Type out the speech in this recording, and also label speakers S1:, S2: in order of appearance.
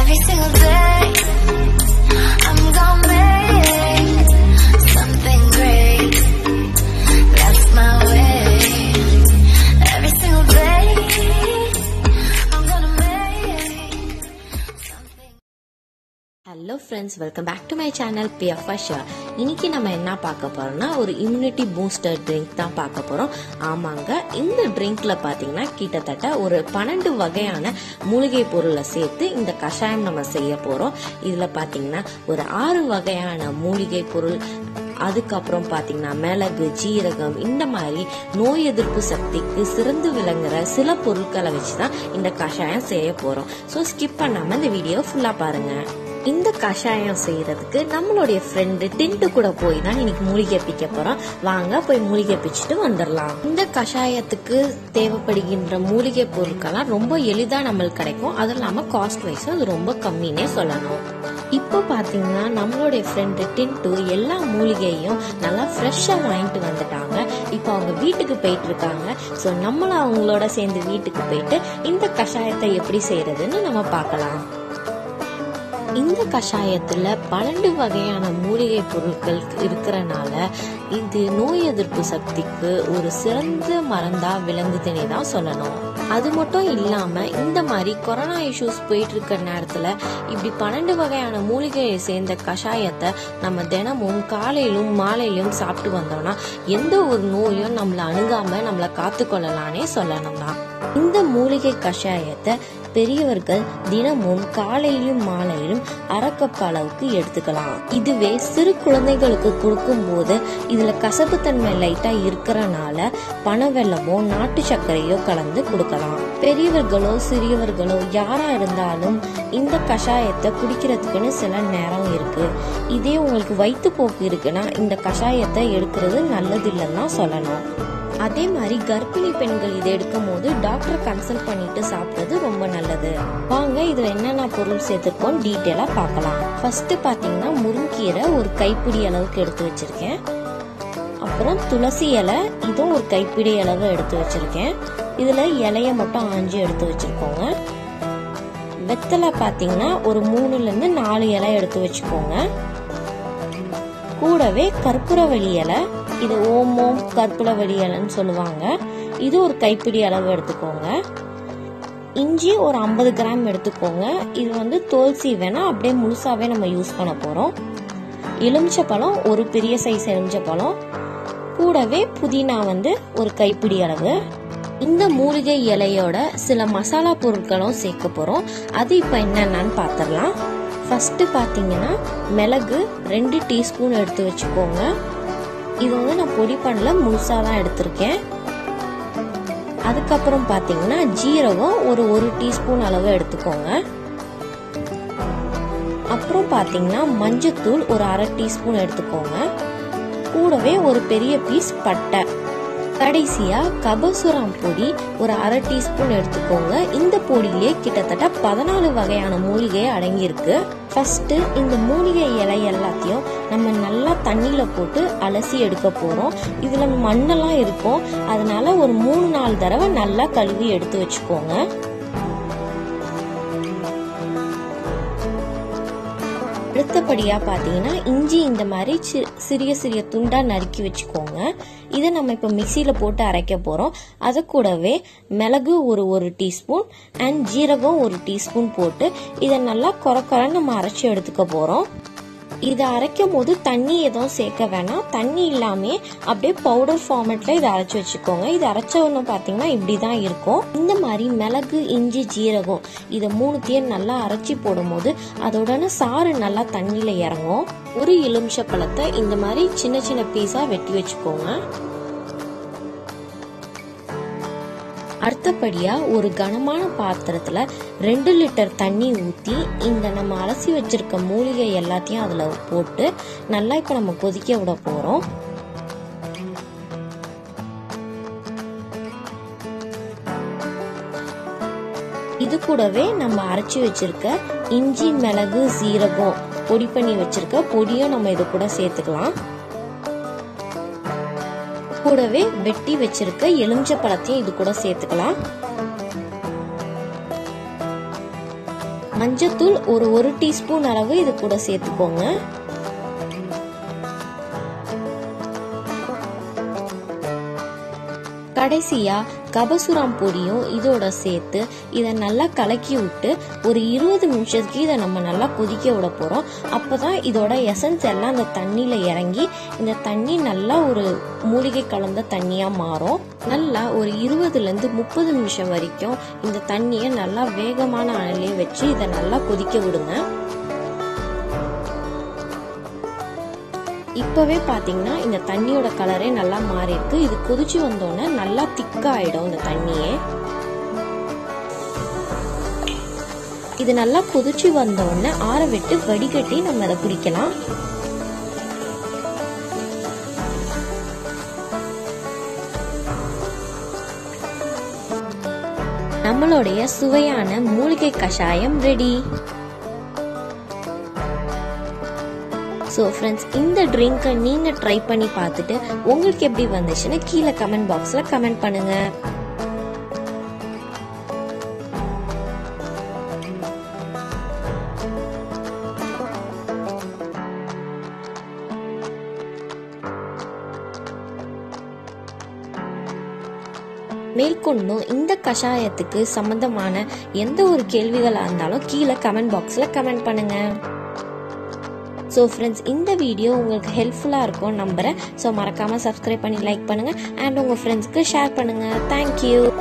S1: Every single day, I'm gonna make something great. That's my way. Every single day, I'm gonna make something.
S2: Hello friends welcome back to my channel பிஎஃப் ஷா இன்னைக்கு நம்ம என்ன பார்க்க போறோம்னா ஒரு immunity booster drink தான் பார்க்க போறோம் ஆமாங்க இந்த ட்ரிங்க்ல பாத்தீங்கன்னா கிட்டத்தட்ட ஒரு பன்னெண்டு வகையான மூலிகை பொருளை சேர்த்து இந்த கஷாயம் நம்ம செய்ய போறோம் இதுல பாத்தீங்கன்னா ஒரு ஆறு வகையான மூலிகை பொருள் அதுக்கப்புறம் பாத்தீங்கன்னா மிளகு ஜீரகம் இந்த மாதிரி நோய் எதிர்ப்பு சக்திக்கு சிறந்து விளங்குற சில பொருட்களை வச்சுதான் இந்த கஷாயம் செய்ய போறோம் ஸோ ஸ்கிப் பண்ணாம இந்த வீடியோ ஃபுல்லா பாருங்க இந்த கஷாயம் செய்யறதுக்கு நம்மளுடைய ஃப்ரெண்டு டின்ட்டு கூட போய் தான் இன்னைக்கு மூலிகை பிக்க போறோம் வாங்க போய் மூலிகை பிச்சுட்டு வந்துடலாம் இந்த கஷாயத்துக்கு தேவைப்படுகின்ற மூலிகை பொருட்கள்லாம் ரொம்ப எளிதா நம்மளுக்கு கிடைக்கும் அது இல்லாம காஸ்ட் வைஸும் அது ரொம்ப கம்மினே சொல்லணும் இப்போ பாத்தீங்கன்னா நம்மளுடைய ஃப்ரெண்டு டின்ட்டு எல்லா மூலிகையும் நல்லா ஃப்ரெஷ்ஷா வாங்கிட்டு வந்துட்டாங்க இப்போ அவங்க வீட்டுக்கு போயிட்டு இருக்காங்க ஸோ நம்மளும் அவங்களோட சேர்ந்து வீட்டுக்கு போயிட்டு இந்த கஷாயத்தை எப்படி செய்யறதுன்னு நம்ம பார்க்கலாம் இந்த கஷாயத்துல பன்னெண்டு வகையான மூலிகை பொருட்கள் இருக்கிறனால இது நோய் எதிர்ப்பு சக்திக்கு ஒரு சிறந்த மருந்தா விளங்குதுன்னே தான் சொல்லணும் அது மட்டும் இல்லாம இந்த மாதிரி கொரோனா இஷ்யூஸ் போயிட்டு இருக்க நேரத்துல இப்படி பன்னெண்டு வகையான மூலிகையை சேர்ந்த கஷாயத்தை நம்ம தினமும் காலையிலும் மாலையிலும் சாப்பிட்டு வந்தோம்னா எந்த ஒரு நோயும் நம்மள அணுகாம நம்மள காத்துக்கொள்ளலானே சொல்லணும் தான் இந்த மூலிகை கஷாயத்தை பெரியவர்கள் தினமும் காலையிலும் மாலையிலும் அரைக்கப் அளவுக்கு எடுத்துக்கலாம் இதுவே சிறு குழந்தைகளுக்கு கொடுக்கும் போது இதுல கசப்புத்தன்மை லைட்டா இருக்கிறனால பனவெல்லமோ நாட்டு சர்க்கரையோ கலந்து கொடுக்கலாம் பெரியவர்களோ சிறியவர்களோ யாரா இருந்தாலும் இந்த கஷாயத்தை குடிக்கிறதுக்குன்னு சில நேரம் இருக்கு இதே உங்களுக்கு வயிற்றுப்போக்கு இருக்குன்னா இந்த கஷாயத்தை எடுக்கிறது நல்லதில்லைன்னு தான் சொல்லணும் அதே மாதிரி கர்ப்பிணி பெண்கள் இதை எடுக்கும் போது டாக்டர் கன்சல்ட் பண்ணிட்டு சாப்பிடுறது ரொம்ப நல்லது வாங்க இதுல என்னென்ன பொருள் சேர்த்துருக்கோம் டீட்டெயிலா பார்க்கலாம் ஃபர்ஸ்ட் பாத்தீங்கன்னா முருங்கீரை ஒரு கைப்பிடி அளவுக்கு எடுத்து வச்சிருக்கேன் அப்புறம் துளசி இலை இதுவும் ஒரு கைப்பிடி அளவு எடுத்து வச்சிருக்கேன் இதுல இலைய மட்டும் ஆஞ்சி எடுத்து வச்சிருக்கோங்க வெத்தலை பாத்தீங்கன்னா ஒரு மூணுல இருந்து நாலு இலை எடுத்து வச்சுக்கோங்க கூடவே கற்பூரவள்ளி இலை இது ஓமம் கற்பூரவள்ளி இலைன்னு சொல்லுவாங்க இது ஒரு கைப்பிடி அளவு எடுத்துக்கோங்க இஞ்சி ஒரு ஐம்பது கிராம் எடுத்துக்கோங்க இது வந்து தோல் சீவேனா அப்படியே முழுசாவே நம்ம யூஸ் பண்ண போறோம் எலுமிச்சை பழம் ஒரு பெரிய சைஸ் எலுமிச்சை பழம் கூடவே புதினா வந்து ஒரு கைப்பிடி அளவு இந்த மூலிகை இலையோட சில மசாலா பொருட்களும் சேர்க்க போறோம் அது இப்போ என்னென்னு பார்த்துடலாம் ஃபர்ஸ்ட் பார்த்தீங்கன்னா மிளகு ரெண்டு டீஸ்பூன் எடுத்து வச்சுக்கோங்க இது வந்து நான் பொடி பண்ணல முழுசாக தான் எடுத்திருக்கேன் அதுக்கப்புறம் பார்த்தீங்கன்னா ஜீரகம் ஒரு ஒரு டீஸ்பூன் அளவு எடுத்துக்கோங்க அப்புறம் பார்த்தீங்கன்னா மஞ்சத்தூள் ஒரு அரை டீஸ்பூன் எடுத்துக்கோங்க கூடவே ஒரு பெரிய பீஸ் பட்டை கடைசியா கபசுரம் பொடி ஒரு அரை டீஸ்பூன் எடுத்துக்கோங்க இந்த பொடியிலே கிட்டத்தட்ட பதினாலு வகையான மூலிகை அடங்கியிருக்கு ஃபர்ஸ்ட் இந்த மூலிகை இலை எல்லாத்தையும் நம்ம நல்லா தண்ணியில போட்டு அலசி எடுக்க போறோம் இதுல மண்ணெல்லாம் இருக்கும் அதனால ஒரு மூணு நாலு தடவை நல்லா கழுவி எடுத்து வச்சுக்கோங்க அடுத்தபடியா பாத்தீங்கன்னா இஞ்சி இந்த மாதிரி சி- சிறிய சிறிய துண்டா நறுக்கி வச்சுக்கோங்க இதை நம்ம இப்போ மிக்சியில போட்டு அரைக்க போறோம் அது கூடவே மிளகு ஒரு ஒரு டீஸ்பூன் அண்ட் ஜீரகம் ஒரு டீஸ்பூன் போட்டு இதை நல்லா கொர கொரன்னு நம்ம அரைச்சி எடுத்துக்க போறோம் இதை அரைக்கும் போது தண்ணி எதுவும் சேர்க்க வேணாம் தண்ணி இல்லாமே அப்படியே பவுடர் ஃபார்மேட்ல இதை அரைச்சு வச்சுக்கோங்க இது அரைச்ச ஒன்று பார்த்தீங்கன்னா இப்படி தான் இருக்கும் இந்த மாதிரி மிளகு இஞ்சி ஜீரகம் இதை மூணுத்தையும் நல்லா அரைச்சி போடும்போது அதோட சாறு நல்லா தண்ணியில இறங்கும் ஒரு எலுமிச்சை பழத்தை இந்த மாதிரி சின்ன சின்ன பீஸா வெட்டி வச்சுக்கோங்க அடுத்தபடியா ஒரு கனமான பாத்திரத்துல ரெண்டு லிட்டர் தண்ணி ஊத்தி இந்த நம்ம அலசி வச்சிருக்க மூலிகை எல்லாத்தையும் அதுல போட்டு நல்லா இப்ப நம்ம கொதிக்க விட போறோம் இது கூடவே நம்ம அரைச்சி வச்சிருக்க இஞ்சி மிளகு சீரகம் பொடி பண்ணி வச்சிருக்க பொடியும் நம்ம இது கூட சேர்த்துக்கலாம் கூடவே வெட்டி வச்சிருக்க எலுமிச்சை பழத்தையும் இது கூட சேர்த்துக்கலாம் மஞ்சத்தூள் ஒரு ஒரு டீஸ்பூன் அளவு இது கூட சேர்த்துக்கோங்க கடைசியா கபசுரம் பொடியும் இதோட சேர்த்து இதை நல்லா கலக்கி விட்டு ஒரு இருபது நிமிஷத்துக்கு இதை நம்ம நல்லா கொதிக்க விட போறோம் அப்பதான் இதோட எசன்ஸ் எல்லாம் அந்த தண்ணியில இறங்கி இந்த தண்ணி நல்லா ஒரு மூலிகை கலந்த தண்ணியா மாறும் நல்லா ஒரு இருபதுல இருந்து முப்பது நிமிஷம் வரைக்கும் இந்த தண்ணியை நல்லா வேகமான அனலே வச்சு இதை நல்லா கொதிக்க விடுங்க இப்போவே பார்த்தீங்கன்னா இந்த தண்ணியோட கலரே நல்லா மாறி இருக்கு இது கொதிச்சு வந்தோடனே நல்லா திக்காயிடும் இந்த தண்ணியே இது நல்லா கொதிச்சு வந்தோடனே ஆற விட்டு வடிகட்டி நம்ம அதை குடிக்கலாம் நம்மளுடைய சுவையான மூலிகை கஷாயம் ரெடி ஸோ ஃப்ரெண்ட்ஸ் இந்த ட்ரிங்கை நீங்கள் ட்ரை பண்ணி பார்த்துட்டு உங்களுக்கு எப்படி வந்துச்சுன்னு கீழே கமெண்ட் பாக்ஸில் கமெண்ட் பண்ணுங்க மேற்கொண்டும் இந்த கஷாயத்துக்கு சம்பந்தமான எந்த ஒரு கேள்விகளாக இருந்தாலும் கீழே கமெண்ட் பாக்ஸில் கமெண்ட் பண்ணுங்க ஸோ ஃப்ரெண்ட்ஸ் இந்த வீடியோ உங்களுக்கு ஹெல்ப்ஃபுல்லாக இருக்கும் நம்புகிறேன் ஸோ மறக்காமல் சப்ஸ்கிரைப் பண்ணி லைக் பண்ணுங்கள் அண்ட் உங்கள் ஃப்ரெண்ட்ஸ்க்கு ஷேர் பண்ணுங்கள் தேங்க்யூ